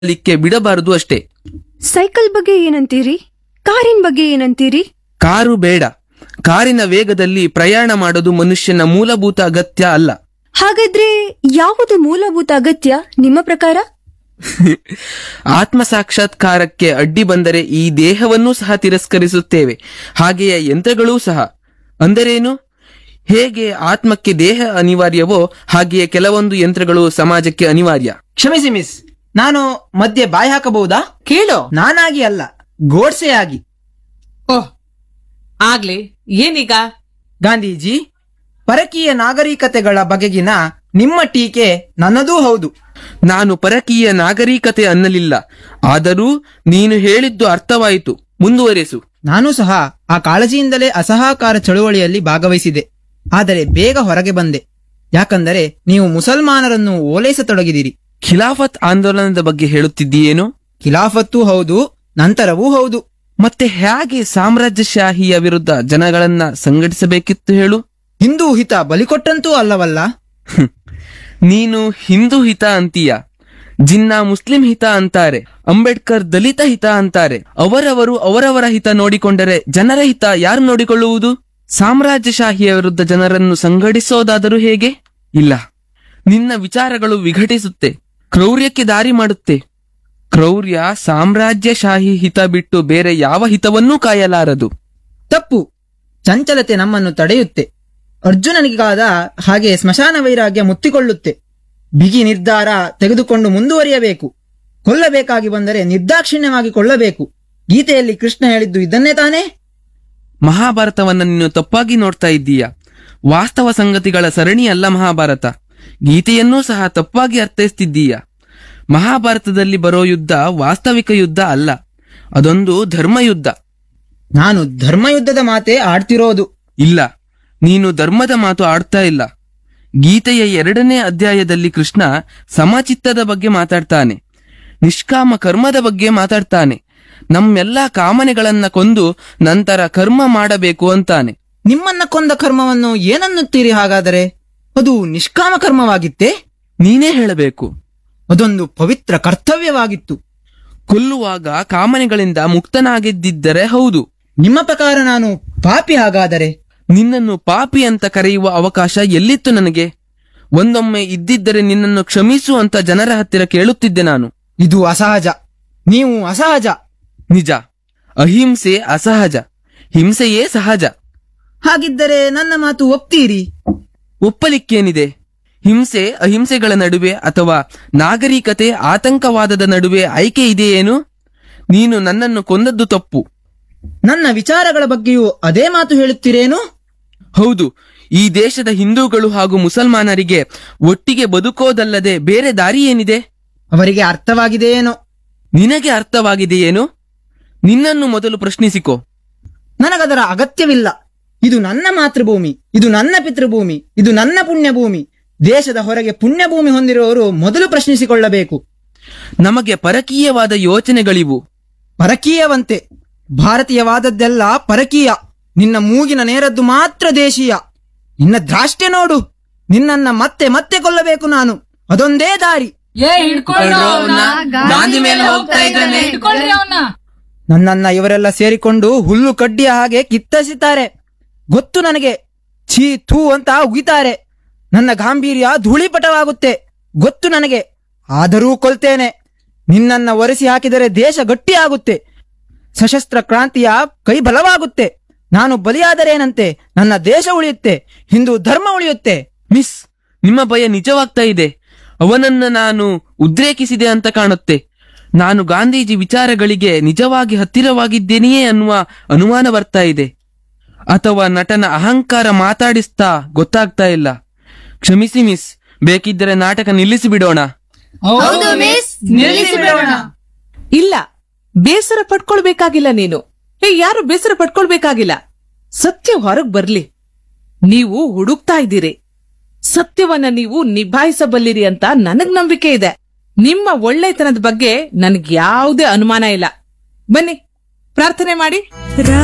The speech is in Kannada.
ಲಿಕ್ಕೆ ಬಿಡಬಾರದು ಅಷ್ಟೇ ಸೈಕಲ್ ಬಗ್ಗೆ ಏನಂತೀರಿ ಕಾರಿನ ಬಗ್ಗೆ ಏನಂತೀರಿ ಕಾರು ಬೇಡ ಕಾರಿನ ವೇಗದಲ್ಲಿ ಪ್ರಯಾಣ ಮಾಡೋದು ಮನುಷ್ಯನ ಮೂಲಭೂತ ಅಗತ್ಯ ಅಲ್ಲ ಹಾಗಾದ್ರೆ ಯಾವುದು ಮೂಲಭೂತ ಅಗತ್ಯ ನಿಮ್ಮ ಪ್ರಕಾರ ಆತ್ಮ ಸಾಕ್ಷಾತ್ಕಾರಕ್ಕೆ ಅಡ್ಡಿ ಬಂದರೆ ಈ ದೇಹವನ್ನೂ ಸಹ ತಿರಸ್ಕರಿಸುತ್ತೇವೆ ಹಾಗೆಯೇ ಯಂತ್ರಗಳೂ ಸಹ ಅಂದರೇನು ಹೇಗೆ ಆತ್ಮಕ್ಕೆ ದೇಹ ಅನಿವಾರ್ಯವೋ ಹಾಗೆಯೇ ಕೆಲವೊಂದು ಯಂತ್ರಗಳು ಸಮಾಜಕ್ಕೆ ಅನಿವಾರ್ಯ ಕ್ಷಮಿಸಿ ಮಿಸ್ ನಾನು ಮಧ್ಯೆ ಬಾಯಿ ಹಾಕಬಹುದಾ ಕೇಳು ನಾನಾಗಿ ಅಲ್ಲ ಗೋಡ್ಸೆ ಆಗಿ ಓಹ್ ಆಗ್ಲಿ ಏನೀಗ ಗಾಂಧೀಜಿ ಪರಕೀಯ ನಾಗರಿಕತೆಗಳ ಬಗೆಗಿನ ನಿಮ್ಮ ಟೀಕೆ ನನ್ನದೂ ಹೌದು ನಾನು ಪರಕೀಯ ನಾಗರಿಕತೆ ಅನ್ನಲಿಲ್ಲ ಆದರೂ ನೀನು ಹೇಳಿದ್ದು ಅರ್ಥವಾಯಿತು ಮುಂದುವರೆಸು ನಾನು ಸಹ ಆ ಕಾಳಜಿಯಿಂದಲೇ ಅಸಹಕಾರ ಚಳುವಳಿಯಲ್ಲಿ ಭಾಗವಹಿಸಿದೆ ಆದರೆ ಬೇಗ ಹೊರಗೆ ಬಂದೆ ಯಾಕಂದರೆ ನೀವು ಮುಸಲ್ಮಾನರನ್ನು ಓಲೈಸತೊಡಗಿದಿರಿ ಖಿಲಾಫತ್ ಆಂದೋಲನದ ಬಗ್ಗೆ ಹೇಳುತ್ತಿದ್ದೀಯೇನು ಖಿಲಾಫತ್ತೂ ಹೌದು ನಂತರವೂ ಹೌದು ಮತ್ತೆ ಹೇಗೆ ಸಾಮ್ರಾಜ್ಯಶಾಹಿಯ ವಿರುದ್ಧ ಜನಗಳನ್ನ ಸಂಘಟಿಸಬೇಕಿತ್ತು ಹೇಳು ಹಿಂದೂ ಹಿತ ಬಲಿಕೊಟ್ಟಂತೂ ಅಲ್ಲವಲ್ಲ ಹ್ಮ್. ನೀನು ಹಿಂದೂ ಹಿತ ಅಂತೀಯ ಜಿನ್ನಾ ಮುಸ್ಲಿಂ ಹಿತ ಅಂತಾರೆ ಅಂಬೇಡ್ಕರ್ ದಲಿತ ಹಿತ ಅಂತಾರೆ ಅವರವರು ಅವರವರ ಹಿತ ನೋಡಿಕೊಂಡರೆ ಜನರ ಹಿತ ಯಾರು ನೋಡಿಕೊಳ್ಳುವುದು ಸಾಮ್ರಾಜ್ಯಶಾಹಿಯ ವಿರುದ್ಧ ಜನರನ್ನು ಸಂಘಟಿಸೋದಾದರೂ ಹೇಗೆ ಇಲ್ಲ ನಿನ್ನ ವಿಚಾರಗಳು ವಿಘಟಿಸುತ್ತೆ ಕ್ರೌರ್ಯಕ್ಕೆ ದಾರಿ ಮಾಡುತ್ತೆ ಕ್ರೌರ್ಯ ಸಾಮ್ರಾಜ್ಯಶಾಹಿ ಹಿತ ಬಿಟ್ಟು ಬೇರೆ ಯಾವ ಹಿತವನ್ನೂ ಕಾಯಲಾರದು ತಪ್ಪು ಚಂಚಲತೆ ನಮ್ಮನ್ನು ತಡೆಯುತ್ತೆ ಅರ್ಜುನನಿಗಾದ ಹಾಗೆ ಸ್ಮಶಾನ ವೈರಾಗ್ಯ ಮುತ್ತಿಕೊಳ್ಳುತ್ತೆ ಬಿಗಿ ನಿರ್ಧಾರ ತೆಗೆದುಕೊಂಡು ಮುಂದುವರಿಯಬೇಕು ಕೊಲ್ಲಬೇಕಾಗಿ ಬಂದರೆ ನಿರ್ದಾಕ್ಷಿಣ್ಯವಾಗಿ ಕೊಳ್ಳಬೇಕು ಗೀತೆಯಲ್ಲಿ ಕೃಷ್ಣ ಹೇಳಿದ್ದು ಇದನ್ನೇ ತಾನೇ ಮಹಾಭಾರತವನ್ನ ನೀನು ತಪ್ಪಾಗಿ ನೋಡ್ತಾ ಇದ್ದೀಯ ವಾಸ್ತವ ಸಂಗತಿಗಳ ಸರಣಿ ಅಲ್ಲ ಮಹಾಭಾರತ ಗೀತೆಯನ್ನೂ ಸಹ ತಪ್ಪಾಗಿ ಅರ್ಥೈಸ್ತಿದ್ದೀಯ ಮಹಾಭಾರತದಲ್ಲಿ ಬರೋ ಯುದ್ಧ ವಾಸ್ತವಿಕ ಯುದ್ಧ ಅಲ್ಲ ಅದೊಂದು ಧರ್ಮಯುದ್ಧ ನಾನು ಧರ್ಮಯುದ್ಧದ ಮಾತೇ ಆಡ್ತಿರೋದು ಇಲ್ಲ ನೀನು ಧರ್ಮದ ಮಾತು ಆಡ್ತಾ ಇಲ್ಲ ಗೀತೆಯ ಎರಡನೇ ಅಧ್ಯಾಯದಲ್ಲಿ ಕೃಷ್ಣ ಸಮಚಿತ್ತದ ಬಗ್ಗೆ ಮಾತಾಡ್ತಾನೆ ನಿಷ್ಕಾಮ ಕರ್ಮದ ಬಗ್ಗೆ ಮಾತಾಡ್ತಾನೆ ನಮ್ಮೆಲ್ಲ ಕಾಮನೆಗಳನ್ನ ಕೊಂದು ನಂತರ ಕರ್ಮ ಮಾಡಬೇಕು ಅಂತಾನೆ ನಿಮ್ಮನ್ನ ಕೊಂದ ಕರ್ಮವನ್ನು ಏನನ್ನುತ್ತೀರಿ ಹಾಗಾದರೆ ಅದು ನಿಷ್ಕಾಮ ಕರ್ಮವಾಗಿತ್ತೇ ನೀನೇ ಹೇಳಬೇಕು ಅದೊಂದು ಪವಿತ್ರ ಕರ್ತವ್ಯವಾಗಿತ್ತು ಕೊಲ್ಲುವಾಗ ಕಾಮನೆಗಳಿಂದ ಮುಕ್ತನಾಗಿದ್ದಿದ್ದರೆ ಹೌದು ನಿಮ್ಮ ಪ್ರಕಾರ ನಾನು ಪಾಪಿ ಹಾಗಾದರೆ ನಿನ್ನನ್ನು ಪಾಪಿ ಅಂತ ಕರೆಯುವ ಅವಕಾಶ ಎಲ್ಲಿತ್ತು ನನಗೆ ಒಂದೊಮ್ಮೆ ಇದ್ದಿದ್ದರೆ ನಿನ್ನನ್ನು ಕ್ಷಮಿಸು ಅಂತ ಜನರ ಹತ್ತಿರ ಕೇಳುತ್ತಿದ್ದೆ ನಾನು ಇದು ಅಸಹಜ ನೀವು ಅಸಹಜ ನಿಜ ಅಹಿಂಸೆ ಅಸಹಜ ಹಿಂಸೆಯೇ ಸಹಜ ಹಾಗಿದ್ದರೆ ನನ್ನ ಮಾತು ಒಪ್ತೀರಿ ಒಪ್ಪಲಿಕ್ಕೇನಿದೆ ಹಿಂಸೆ ಅಹಿಂಸೆಗಳ ನಡುವೆ ಅಥವಾ ನಾಗರಿಕತೆ ಆತಂಕವಾದದ ನಡುವೆ ಆಯ್ಕೆ ಇದೆಯೇನು ನೀನು ನನ್ನನ್ನು ಕೊಂದದ್ದು ತಪ್ಪು ನನ್ನ ವಿಚಾರಗಳ ಬಗ್ಗೆಯೂ ಅದೇ ಮಾತು ಹೇಳುತ್ತೀರೇನು ಹೌದು ಈ ದೇಶದ ಹಿಂದೂಗಳು ಹಾಗೂ ಮುಸಲ್ಮಾನರಿಗೆ ಒಟ್ಟಿಗೆ ಬದುಕೋದಲ್ಲದೆ ಬೇರೆ ದಾರಿ ಏನಿದೆ ಅವರಿಗೆ ಅರ್ಥವಾಗಿದೆಯೇನೋ ನಿನಗೆ ಅರ್ಥವಾಗಿದೆಯೇನು ನಿನ್ನನ್ನು ಮೊದಲು ಪ್ರಶ್ನಿಸಿಕೋ ನನಗದರ ಅಗತ್ಯವಿಲ್ಲ ಇದು ನನ್ನ ಮಾತೃಭೂಮಿ ಇದು ನನ್ನ ಪಿತೃಭೂಮಿ ಇದು ನನ್ನ ಪುಣ್ಯಭೂಮಿ ದೇಶದ ಹೊರಗೆ ಪುಣ್ಯಭೂಮಿ ಹೊಂದಿರುವವರು ಮೊದಲು ಪ್ರಶ್ನಿಸಿಕೊಳ್ಳಬೇಕು ನಮಗೆ ಪರಕೀಯವಾದ ಯೋಚನೆಗಳಿವು ಪರಕೀಯವಂತೆ ಭಾರತೀಯವಾದದ್ದೆಲ್ಲ ಪರಕೀಯ ನಿನ್ನ ಮೂಗಿನ ನೇರದ್ದು ಮಾತ್ರ ದೇಶೀಯ ನಿನ್ನ ದ್ರಾಷ್ಟ್ಯ ನೋಡು ನಿನ್ನನ್ನ ಮತ್ತೆ ಮತ್ತೆ ಕೊಲ್ಲಬೇಕು ನಾನು ಅದೊಂದೇ ದಾರಿ ಏ ಹಿಡ್ಕೊಳ್ಳಿ ಅವ್ನ. ಗಾಂಧಿ ಮೇಲೆ ಹೋಗ್ತಾ ಇದ್ದಾನೆ. ಹಿಡ್ಕೊಳ್ರಿ ಅವ್ನ. ನನ್ನನ್ನ ಇವರೆಲ್ಲ ಸೇರಿಕೊಂಡು ಹುಲ್ಲು ಕಡ್ಡಿಯ ಹಾಗೆ ಕಿತ್ತಸಿದ್ದಾರೆ ಗೊತ್ತು ನನಗೆ ಛೀ ಥೂ ಅಂತ ಉಗಿತಾರೆ ನನ್ನ ಗಾಂಭೀರ್ಯ ಧೂಳಿಪಟವಾಗುತ್ತೆ ಗೊತ್ತು ನನಗೆ ಆದರೂ ಕೊಲ್ತೇನೆ ನಿನ್ನನ್ನ ಒರೆಸಿ ಹಾಕಿದರೆ ದೇಶ ಗಟ್ಟಿಯಾಗುತ್ತೆ ಸಶಸ್ತ್ರ ಕ್ರಾಂತಿಯ ಕೈ ಬಲವಾಗುತ್ತೆ ನಾನು ಬಲಿಯಾದರೇನಂತೆ ನನ್ನ ದೇಶ ಉಳಿಯುತ್ತೆ ಹಿಂದೂ ಧರ್ಮ ಉಳಿಯುತ್ತೆ ಮಿಸ್ ನಿಮ್ಮ ಭಯ ನಿಜವಾಗ್ತಾ ಇದೆ ಅವನನ್ನ ನಾನು ಉದ್ರೇಕಿಸಿದೆ ಅಂತ ಕಾಣುತ್ತೆ ನಾನು ಗಾಂಧೀಜಿ ವಿಚಾರಗಳಿಗೆ ನಿಜವಾಗಿ ಹತ್ತಿರವಾಗಿದ್ದೇನೆಯೇ ಅನ್ನುವ ಅನುಮಾನ ಬರ್ತಾ ಇದೆ ಅಥವಾ ನಟನ ಅಹಂಕಾರ ಮಾತಾಡಿಸ್ತಾ ಗೊತ್ತಾಗ್ತಾ ಇಲ್ಲ ಕ್ಷಮಿಸಿ ಮಿಸ್ ಬೇಕಿದ್ದರೆ ನಾಟಕ ನಿಲ್ಲಿಸಿ ಬಿಡೋಣ ಹೌದು ಮಿಸ್ ನಿಲ್ಲಿಸಿ ಬಿಡೋಣ ಇಲ್ಲ ಬೇಸರ ಪಡ್ಕೊಳ್ಬೇಕಾಗಿಲ್ಲ ನೀನು ಏ ಯಾರು ಬೇಸರ ಪಡ್ಕೊಳ್ಬೇಕಾಗಿಲ್ಲ ಸತ್ಯ ಹೊರಗ್ ಬರ್ಲಿ ನೀವು ಹುಡುಕ್ತಾ ಇದ್ದೀರಿ ಸತ್ಯವನ್ನ ನೀವು ನಿಭಾಯಿಸಬಲ್ಲಿರಿ ಅಂತ ನನಗ್ ನಂಬಿಕೆ ಇದೆ ನಿಮ್ಮ ಒಳ್ಳೆತನದ ಬಗ್ಗೆ ನನಗ್ ಯಾವುದೇ ಅನುಮಾನ ಇಲ್ಲ ಬನ್ನಿ ಪ್ರಾರ್ಥನೆ ಮಾಡಿ